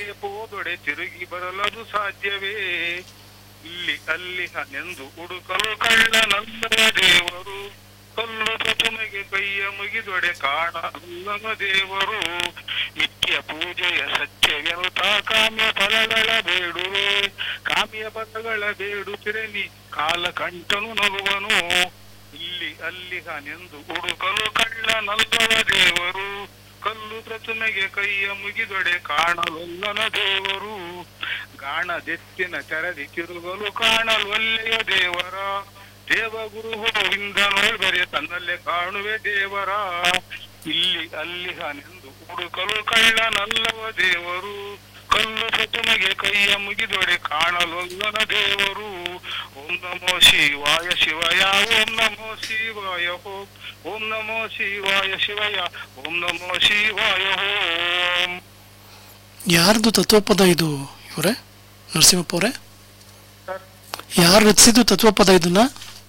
ಹೋದೊಡೆ ತಿರುಗಿ ಬರಲದು ಸಾಧ್ಯವೇ ಇಲ್ಲಿ ಅಲ್ಲಿ ಹನೆಂದು ಹುಡುಕಲು ಕಳ್ಳನಲ್ಲ ದೇವರು ಕಲ್ಲು ಪ್ರತಿಮೆಗೆ ಕೈಯ ಮುಗಿದೊಡೆ ಕಾಣ ಅಲ್ಲನ ದೇವರು ನಿತ್ಯ ಪೂಜೆಯ ಸತ್ಯವೆಂತ ಕಾಮ್ಯ ಫಲಗಳ ಬೇಡುವೆ ಕಾಮ್ಯ ಫಲಗಳ ಬೇಡುತ್ತಿರೆ ನೀ ಕಾಲ ಕಂಠನು ನಗುವನು ಇಲ್ಲಿ ಅಲ್ಲಿ ಹನೆಂದು ಹುಡುಕಲು ಕಳ್ಳನಲ್ಲವ ದೇವರು ಕಲ್ಲು ಪ್ರತಿಮೆಗೆ ಕೈಯ ಮುಗಿದೊಡೆ ಕಾಣಲೊಲ್ಲನ ದೇವರು ಗಾಣದೆತ್ತಿನ ತೆರದಿ ತಿರುಗಲು ಕಾಣಲೊಲ್ಲೆಯ ದೇವರ ದೇವಗುರು ಗೋವಿಂದ ನೋಡ್ಬರೆ ತನ್ನಲ್ಲೇ ಕಾಣುವೆ ದೇವರ ಇಲ್ಲಿ ಅಲ್ಲಿ ಹನೆಂದು ಹುಡುಕಲು ಕಳ್ಳನಲ್ಲವ ದೇವರು ಕಲ್ಲು ಪ್ರತಿಮೆಗೆ ಕೈಯ ಮುಗಿದೊಡೆ ಕಾಣಲೊಲ್ಲನ ದೇವರು ಓಂ ನಮೋ ಶಿವಾಯ ಶಿವಯ ಓಂ ನಮೋ ಶಿವಾಯ ಹೋ ಓಂ ನಮೋ ಶಿವಾಯ ಶಿವಯ ಓಂ ನಮೋ ಶಿವಾಯ ಓಂ ಯಾರ್ದು ತತ್ವಪದ ಇದು ಇವರೇ ನರಸಿಂಹಪ್ಪ ಅವರೇ ಸರ್ ಯಾರು ರಚಿಸಿದ್ದು ತತ್ವಪದ ಇದನ್ನ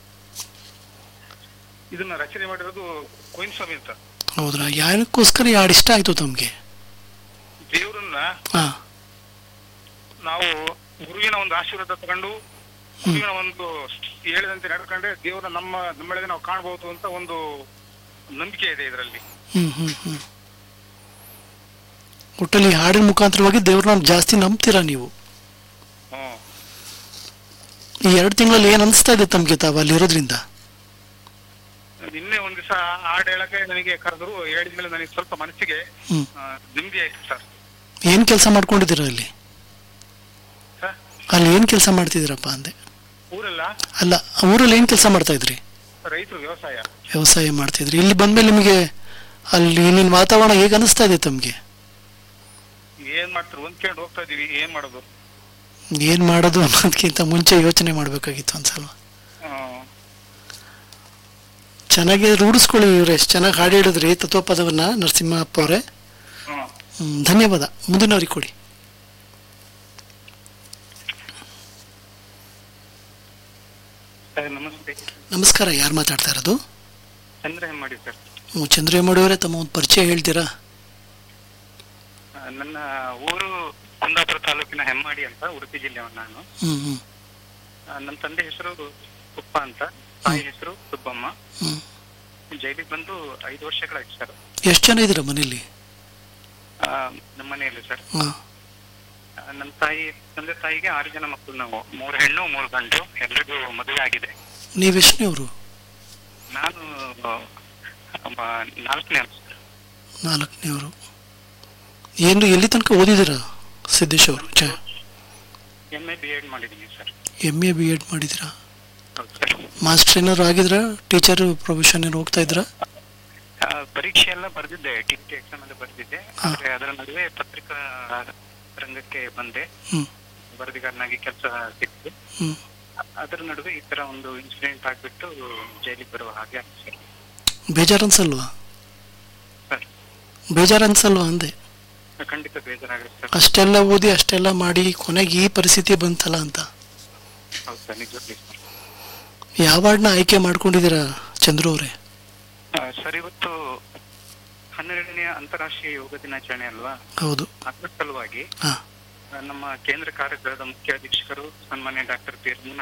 ಇದನ್ನ ರಚನೆ ಮಾಡಿರೋದು ಕೋಯಿನ್ ಸ್ವಾಮಿ ಅಂತ ಹೌದ್ರಾ ಯಾರಕ್ಕೋಸ್ಕರ ಈ ಹಾಡು ಇಷ್ಟ ಆಯ್ತು ತಮಗೆ ದೇವರನ್ನ ಹಾ ನಾವು ಗುರುವಿನ ಒಂದು ಆಶೀರ್ವಾದ ತಗೊಂಡು ಗುರುವಿನ ಒಂದು ಹೇಳಿದಂತೆ ನಡ್ಕೊಂಡ್ರೆ ದೇವರ ನಮ್ಮ ನಮ್ಮೊಳಗೆ ನಾವು ಕಾಣಬಹುದು ಅಂತ ಒಂದು ನಂಬಿಕೆ ಇದೆ ಇದರಲ್ಲಿ ಹ್ಮ್ ಹ್ಮ್ ಹ್ಮ್ ಒಟ್ಟಲ್ಲಿ ಈ ಹಾಡಿನ ಮುಖಾಂತರವಾಗಿ ದೇವ್ರನ್ನ ಜಾಸ್ತಿ ನಂಬ್ತೀರಾ ನೀವು ಹ್ಮ್ ಈ ಎರಡು ತಿಂಗಳಲ್ಲಿ ಏನ್ ಅನಿಸ್ತಾ ಇದೆ ತಮ್ಗೆ ತಾವು ಅಲ್ಲಿ ಇರೋದ್ರಿಂದ ನಿನ್ನೆ ಒಂದ್ ದಿವಸ ಹಾಡು ಹೇಳಕ್ಕೆ ನನಗೆ ಕರೆದ್ರು ಹೇಳಿದ್ಮೇಲೆ ನನಗೆ ಸ್ವಲ್ಪ ಮನಸ್ಸಿಗೆ ಹ್ಮ್ ಆ, ನೆಮ್ಮದಿ ಆಯ್ತು ಸರ್ ಏನ್ ಕೆಲಸ ಮಾಡ್ಕೊಂಡಿದ್ದೀರಾ ಅಲ್ಲಿ ಸರ್ ಅಲ್ಲಿ ಏನ್ ಕೆಲಸ ಮಾಡ್ತಿದ್ದೀರಪ್ಪ ಅಂದೆ ಊರೆಲ್ಲ ಅಲ್ಲ ಆ ಊರಲ್ಲಿ ಏನ್ ಕೆಲಸ ಮಾಡ್ತಾ ಇದ್ರಿ ರೈತರು ವ್ಯವಸಾಯ ವ್ಯವಸಾಯ ಮಾಡ್ತಿದ್ರಿ ಇಲ್ಲಿ ಬಂದ್ಮೇಲೆ ನಿಮಗೆ ಅಲ್ಲಿ ಇಲ್ಲಿನ ವಾತಾವರಣ ಹೇಗೆ ಅನಿಸ್ತಾ ಇದೆ ತಮಗೆ ಏನ್ ಮಾಡ್ತಾರೆ ಹೊಂದ್ಕೊಂಡು ಹೋಗ್ತಾ ಇದೀವಿ ಏನ್ ಮಾಡೋದು ಏನ್ ಮಾಡೋದು ಅನ್ನೋದಕ್ಕಿಂತ ಮುಂಚೆ ಯೋಚನೆ ಮಾಡ್ಬೇಕಾಗಿತ್ತು ಅನ್ಸಲ್ವಾ ಹ್ಮ್. ಚೆನ್ನಾಗಿ ರೂಢಿಸ್ಕೊಳ್ಳಿ ಇವ್ರೆ ಎಷ್ಟು ಚೆನ್ನಾಗಿ ಹಾಡು ಹೇಳಿದ್ರಿ ತತ್ವಪದವನ್ನ ನರಸಿಂಹಪ್ಪ ಅವರೇ ಹ್ಮ್. ಹ್ಮ್, ಧನ್ಯವಾದ ಮುಂದಿನವ್ರಿಗೆ ಕೊಡಿ ಸರ್ ನಮಸ್ತೆ ನಮಸ್ಕಾರ ಯಾರು ಮಾತಾಡ್ತಾ ಇರೋದು ಚಂದ್ರ ಹೆಮ್ಮಾಡಿ ಸರ್ ಹ್ಮ್, ಚಂದ್ರಯ್ಯಮ್ಮಡಿ ಅವರೇ ತಮ್ಮ ಒಂದು ಪರಿಚಯ ಹೇಳ್ತೀರಾ ಆ, ನನ್ನ ಊರು ಕುಂದಾಪುರ ತಾಲೂಕಿನ ಹೆಮ್ಮಾಡಿ ಅಂತ ಉಡುಪಿ ಜಿಲ್ಲೆಯವನು ನಾನು ಹ್ಮ್ ಹ್ಮ್ ಆ, ನನ್ನ ತಂದೆ ಹೆಸರು ಉಪ್ಪ ಅಂತ ತಾಯಿ ಹೆಸರು ಸುಬ್ಬಮ್ಮ ಹ್ಮ್ ಜೈಲಿಗೆ ಬಂದು ಐದು ವರ್ಷಗಳಾಯ್ತು ಸರ್ ಎಷ್ಟು ಜನ ಇದ್ದೀರಾ ಮನೇಲಿ ಆ, ನಮ್ಮ ಮನೆಯಲ್ಲಿ ಸರ್ ಹಾ ಆ, ನಮ್ಮ ತಾಯಿ ತಂದೆ ತಾಯಿಗೆ ಆರು ಜನ ಮಕ್ಕಳು ನಾವು ಮೂರು ಹೆಣ್ಣು ಮೂರು ಗಂಡು ಎಲ್ರಿಗೂ ಮದುವೆ ಆಗಿದೆ ನೀವೆಷ್ಟನೇವರು ನಾನು ಆ, ನಾಲ್ಕನೇ ಅಂತ ಸರ್ ನಾಲ್ಕನೇವರು ಏನು ಎಲ್ಲಿ ತನಕ ಓದಿದ್ದೀರಾ ಸಿದ್ದೇಶ್ ಅವರು ಚ ಎಮ್ ಎ ಬಿ ಎಡ್ ಮಾಡಿದ್ದೀನಿ sir M A B Ed ಮಾಡಿದ್ದೀರಾ ಹೌದು ಸರ್ ಮಾಸ್ಟರ್ ಏನಾದ್ರು ಆಗಿದ್ರಾ ಟೀಚರ್ ಪ್ರೊಫೆಷನ್ ಏನು ಹೋಗ್ತಾ ಇದ್ರಾ ಆ, ಪರೀಕ್ಷೆ ಎಲ್ಲ ಬರೆದಿದ್ದೆ ಟಿ ಟಿ ಎಕ್ಸಾಮ್ ಎಲ್ಲ ಬರೆದಿದ್ದೆ ಹಾ. ಆದ್ರೆ ಅದರ ನಡುವೆ ಪತ್ರಿಕಾ ರಂಗಕ್ಕೆ ಬಂದೆ ಹ್ಮ್ ವರದಿಗಾರನಾಗಿ ಕೆಲಸ ಸಿಕ್ತು ಹ್ಮ್ ಅದರ ನಡುವೆ ಈ ತರ ಒಂದು ಇನ್ಸಿಡೆಂಟ್ ಆಗ್ಬಿಟ್ಟು ಜೈಲಿಗೆ ಬರುವ ಹಾಗೆ ಆಯ್ತು ಸರ್ ಬೇಜಾರು ಅನ್ಸಲ್ವಾ ಸರ್ ಬೇಜಾರು ಅನ್ಸಲ್ವಾ ಅಂದೆ ಖಂಡಿತ ಬೇಜಾರಾಗುತ್ತೆ ಸರ್ ಅಷ್ಟೆಲ್ಲ ಓದಿ ಅಷ್ಟೆಲ್ಲ ಮಾಡಿ ಕೊನೆಗೆ ಈ ಪರಿಸ್ಥಿತಿ ಬಂತಲ್ಲ ಅಂತ ಹೌದು ಸರ್ ನಿಜವಾಗ್ಲೂ ಸರ್ ಯಾವ ಹಾಡ್ನ ಆಯ್ಕೆ ಮಾಡ್ಕೊಂಡಿದ್ದೀರಾ ಚಂದ್ರು ಅವರೇ ಆ, ಸರ್ ಇವತ್ತು ಹನ್ನೆರಡನೆಯ ಅಂತಾರಾಷ್ಟ್ರೀಯ ಯೋಗ ದಿನಾಚರಣೆ ಅಲ್ವಾ ಹೌದು ಅದರ ಸಲುವಾಗಿ ಹಾ ಆ, ನಮ್ಮ ಕೇಂದ್ರ ಕಾರ್ಯಗೃಹದ ಮುಖ್ಯ ಅಧೀಕ್ಷಕರು ಸನ್ಮಾನ್ಯ ಡಾಕ್ಟರ್ ಪಿ